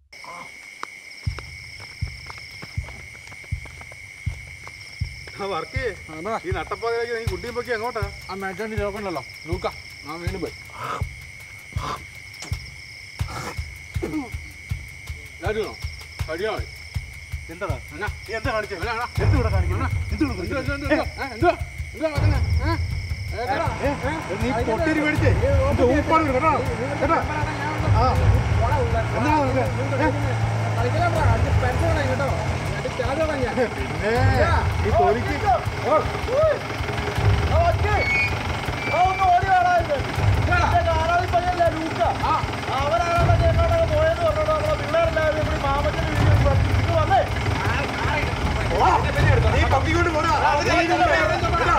Work ഈ നട്ടപ്പാതിലേക്ക് നീ കുട്ടിയും പൊക്കി എങ്ങോട്ടാ ആ മേച്ചാണ്ടി നോക്കണ്ടല്ലോ ലൂക്ക ആ വീണ്ടും പോയി കഴിയണോ കഴിയാ മതി എന്താടാ എന്നാ നീ എന്താ കാണിച്ചേ എന്നാ, എന്നാ? എന്ത് ഇവിടെ കാണിക്കണം എന്തുവാ, എന്തുവാ, എന്തുവാ, ഏ, എന്തുവാ? എന്തുവാ നടക്കുന്നെ? ഏ? ഏ, കേട്ടോ? ഏ? നീ പൊട്ടിരി മേടിച്ചേ എന്റെ ഊപ്പാണ് കേട്ടോ കേട്ടോ ആ എന്താ നിനക്ക്? ഏ? കളിക്കലാ ബ്രാ, അടിച്ച് പെൻഷൻ കേട്ടോ അടിച്ച് ചാടുവാ ഞാൻ. പിന്നെ ഈ തൊലിക്ക് നീ പൊക്കിക്കൊണ്ട് പോടാ നീ ഇതിന്റെ പേര് കേട്ടോ?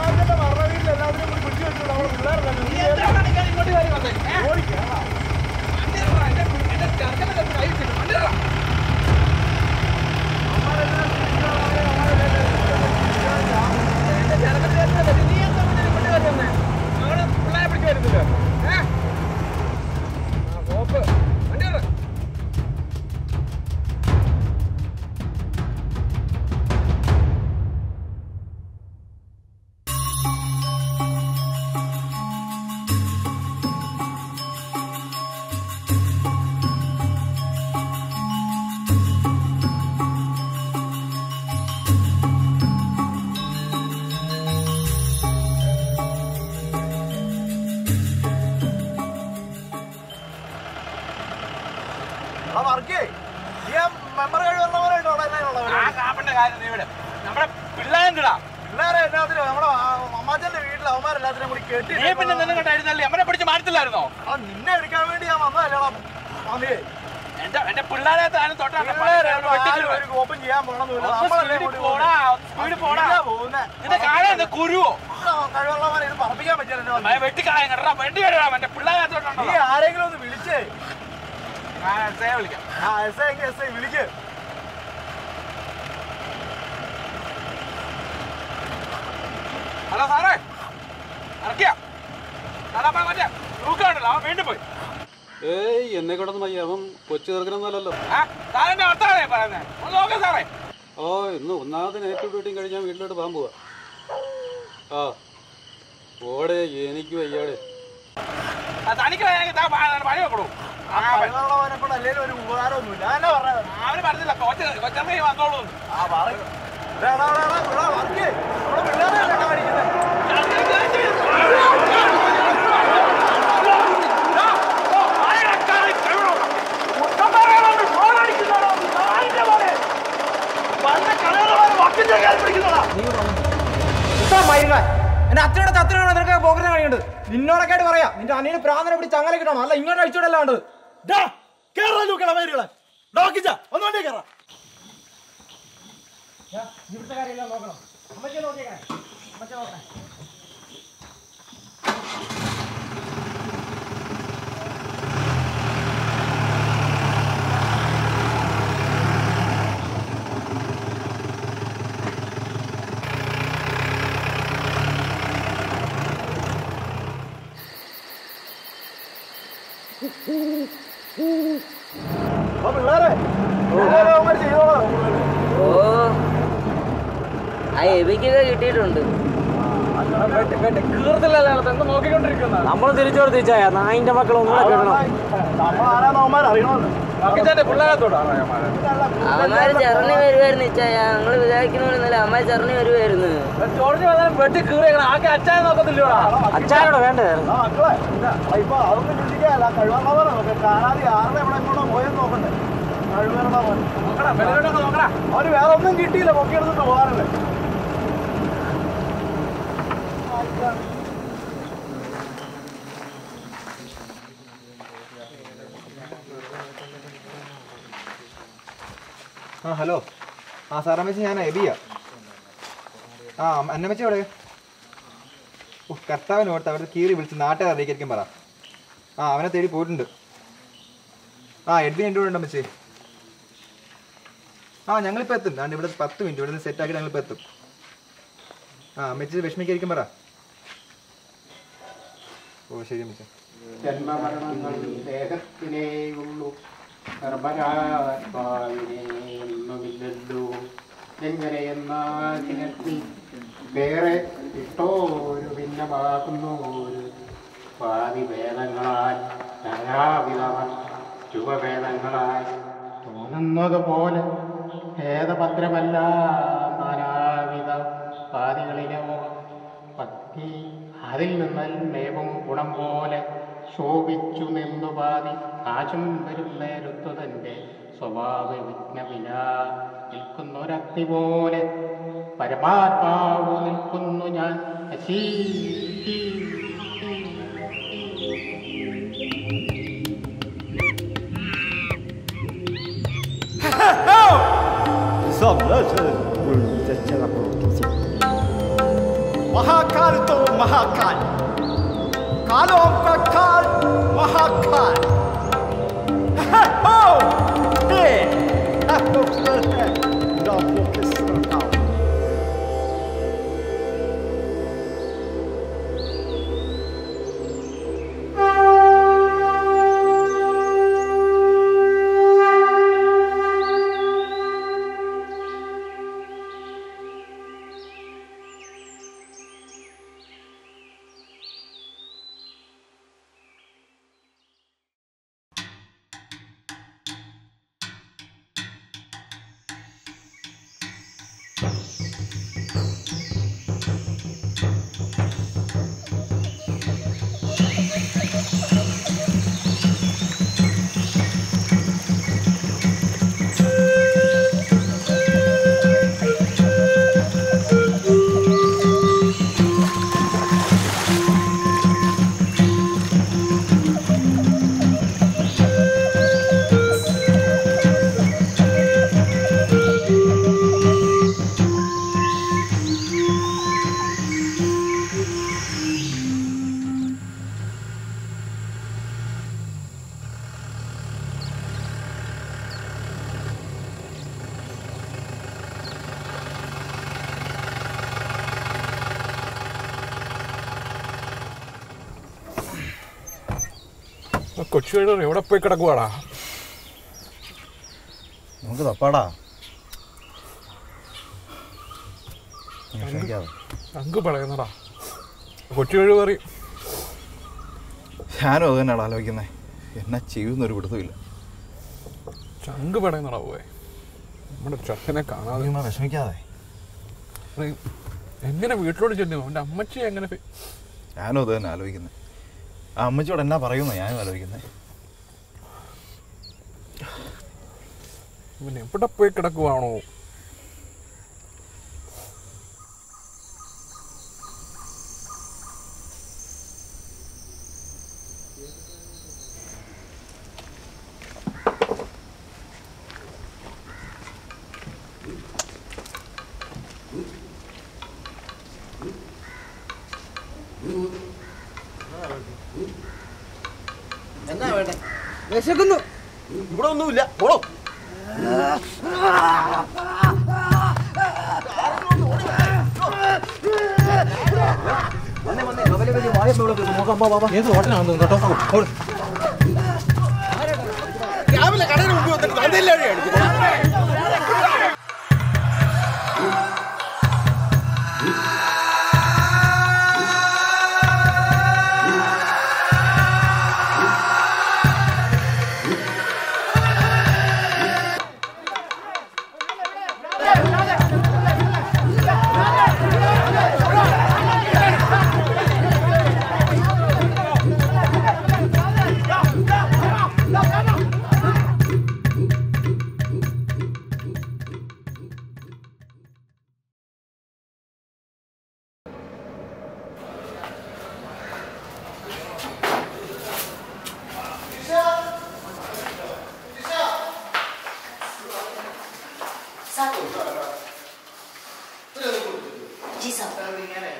ആ കാപ്പന്റെ കാര്യം നീ ഇവിടെ നമ്മുടെ പിള്ളേരെന്തിടാ അമ്മാച്ചന്റെ വീട്ടിൽ അവന്മാരെല്ലാത്തിനും കൂടി കെട്ടി നീ പിന്നെ നിന്നെ കണ്ടായിരുന്നല്ലേ അമ്മനെ പിടിച്ച് മാറ്റത്തില്ലായിരുന്നോ ആ നിന്നെ എടുക്കാൻ വേണ്ടി ഞാൻ വന്നതല്ലേടാ മാമിയെ എന്റെ എന്റെ പിള്ളേരെ താനും തൊട്ടാ ഓപ്പൺ ചെയ്യാൻ പോകണമെന്നില്ല സ്പീഡിൽ പോടാ സ്പീഡിൽ പോടാ പോകുന്നേ നിന്റെ കാലം എന്താ കുരുവോ കഴിവുള്ളവരെ ഇത് പറപ്പിക്കാൻ പറ്റില്ല മഴ വെട്ടിക്കായം കേട്ടാ വെട്ടി കേട്ടാ എന്റെ പിള്ളേരെ നീ തൊട്ടുണ്ടോ ആരെങ്കിലും ഒന്ന് വിളിച്ചേ ഞാൻ വിളിക്കാം ആ എസ് ഐ എസ് ഐ വിളിക്ക് ഹലോ സാറേ ഇറക്കിയ സാറാ മറ്റേ തൂക്കാണ്ടല്ലോ അവൻ വീണ്ടും പോയി ഏയ് എന്നെ കൊണ്ടൊന്നും വയ്യ അവൻ കൊച്ചു ചെറുക്കനൊന്നുമല്ലല്ലോ ആ സാറിന്റെ വർത്താനേ പറയുന്നേ ഒന്ന് നോക്കാം സാറേ ഓ ഇന്ന് ഒന്നാമത് നേരിട്ട് ഡ്യൂട്ടിയും കഴിഞ്ഞാൽ വീട്ടിലോട്ട് പോകാൻ പോവാ ആ ഓടെ എനിക്ക് വയ്യാടെ ആ, തനിക്ക് വേണമെങ്കിൽ താ പ- പണി വെക്കണു ആ കഴിവുള്ളവനെ കൊണ്ട് അല്ലേലും ഒരു ഉപകാരമൊന്നുമില്ല അതെന്നാ പറഞ്ഞത് അവന് പറഞ്ഞില്ല കൊച്ചു കൊച്ചമ്മ വന്നോളൂ എന്ന്. ആ പറയും വർക്ക് നമ്മുടെ പിള്ളേരെ കാണിക്കുന്നത് എന്റെ അച്ഛനോട് അച്ഛനോട് നിനക്ക് പോകരുത് കാണിയുണ്ട് നിന്നോടൊക്കെ ആയിട്ട് പറയാം നിന്റെ അനിയന് പ്രാന്തനെ പിടിച്ച് അങ്ങനെ കിട്ടണം അല്ല ഇങ്ങോട്ട് അഴിച്ചോടല്ലാണ്ട് ഒന്നുകൊണ്ടേ കയറാം ഇവിടുത്തെ കാര്യമെല്ലാം നോക്കണം അമ്മച്ചെ നോക്കിയേക്കണേ അമ്മച്ചെ നോക്കണേ അപ്പൊ പിള്ളേരെ പിള്ളേരെ അവന്മാര് ചെയ്തോളാം ഓ ആ എബിക്കൊക്കെ കിട്ടിയിട്ടുണ്ട് നമ്മൾ തിരിച്ചു കൊടുത്തിച്ചായ നായിന്റെ മക്കൾ ഒന്നുകൂടെ കിട്ടണം നമ്മളാരാന്ന് അവന്മാർ അറിയണമെന്ന് അവന്മാര് ചെറണി വരുവായിരുന്നു ഇച്ചായ ഞങ്ങള് വിചാരിക്കണമെന്നല്ല അവന്മാര് ചെറണി വരുവായിരുന്നു അച്ചാരോടെ വേണ്ടേ ആ മക്കളെ ആ, ഇപ്പൊ അതൊന്നും ചിന്തിക്കാല്ല കഴിവുള്ളവരെ നോക്കാം കാണാതെ ആരുടെ എവിടെ എങ്ങോട്ടോ പോയെന്ന് നോക്കണ്ടേ കഴിവുള്ളവൻ അവന് വേറെ ഒന്നും കിട്ടിയില്ല പൊക്കിയെടുത്തിട്ട് പോകാനല്ലേ ആ ഹലോ ആ സാറമ്മച്ചി ഞാൻ എബിയ ആ അന്നമ്മച്ചി എവിടെ ഓ കർത്താവിന് ഓർത്ത് അവിടുത്തെ കീറി വിളിച്ച് നാട്ടുകാർ അറിയിക്കായിരിക്കും പറ ആ അവനെ തേടി പോയിട്ടുണ്ട് ആ എഡ്വിൻ എൻ്റെ കൂടെ ഉണ്ട് അമ്മച്ചി ആ ഞങ്ങളിപ്പോൾ എത്തും ഞാൻ ഇവിടെ പത്ത് മിനിറ്റ് ഇവിടെ നിന്ന് സെറ്റ് ആക്കി ഞങ്ങളിപ്പോൾ എത്തും ആ അമ്മച്ചി വിഷമിക്കായിരിക്കും പറ ഓ ശരി അമ്മച്ചി ജന്മമരണങ്ങൾ ദേഹത്തിനേയുള്ളൂ ഒന്നുമില്ലല്ലോ എങ്ങനെയെന്നാൽ ചിലർത്തി വേറെ ഇട്ടോരു ഭിന്നമാകുന്നു പാതി വേദങ്ങളാൽ നാനാവിധ രൂപഭേദങ്ങളാൽ തോന്നുന്നത് പോലെ ഭേദഭദ്രമല്ല നാനാവിധ പാതികളിലെ പത്തി അതിൽ നിന്നൽമേവും ഗുണം പോലെ ശോഭിച്ചു നിന്നു പാതി കാശും വരും നേരത്തു തന്റെ സ്വഭാവ വിഘ്നവിന നിൽക്കുന്നൊരക്തി പോലെ പരമാത്മാവ് നിൽക്കുന്നു ഞാൻ അശീ महाकाल तो महाकाल कालों का काल महाकाल हो हे आपको है आपको किस तरह കൊച്ചു കഴിവർ എവിടെ പോയി കിടക്കുവാടാ നമുക്ക് തപ്പാടാ ക്ഷമിക്കാതെ അങ്ങ് പറയുന്നടാ കൊച്ചു കഴിവറി ഞാനും അത് തന്നെയാണ് ആലോചിക്കുന്നത് എന്നാ ചെയ്യുന്നൊരു പിടുത്തമില്ല ചങ്ക് പറയുന്നടാ പോയെ നമ്മുടെ ചെറുക്കനെ കാണാതെ നീ വിഷമിക്കാതെ എടീ, എങ്ങനെ വീട്ടിലോട്ട് ചെല്ലും അവൻ്റെ അമ്മച്ചി എങ്ങനെ ഫെ- ഞാനും അത് തന്നെ ആലോചിക്കുന്നത് ആ അമ്മച്ചിയോട് എന്നാ പറയുന്ന ഞാനും ആലോചിക്കുന്നത് ഇവൻ എവിടെ പോയി കിടക്കുവാണോ വിശക്കുന്നു ഇവിടെ ഒന്നുമില്ല പോളോ जी साहब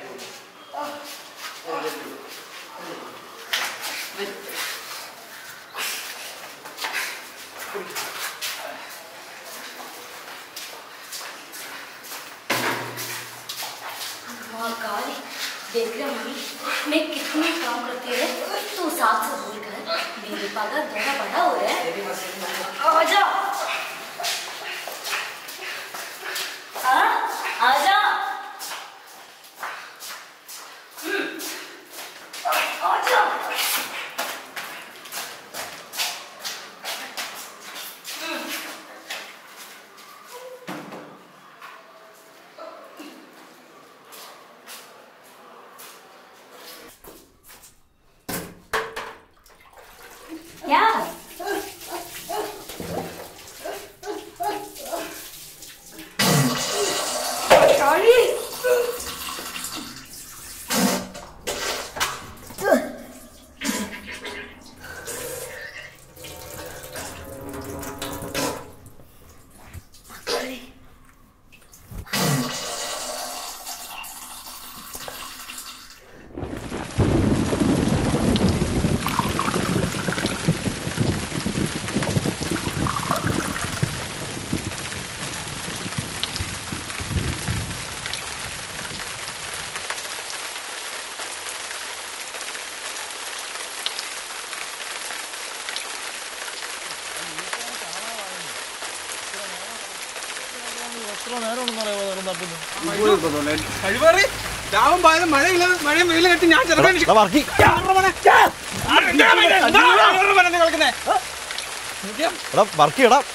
महाकाल देख रहे मम्मी मैं कितना काम करती है तू साथ से बोल कर मेरी पगार थोड़ा बड़ा हो रहा है കഴിവേറി രാവും പാലും മഴയില്ല മഴയും വെയിലും കെട്ടി ഞാൻ ചെറുപ്പം കളിക്കുന്നേ വർക്ക് ചെയ്യടാ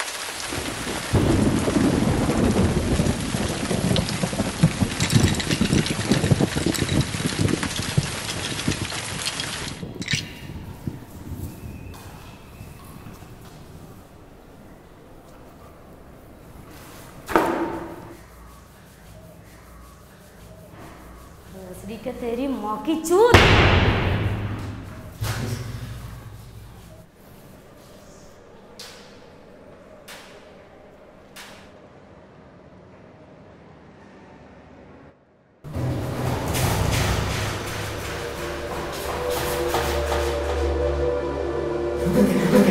भोसड़ी के तेरी माँ की चूत ആ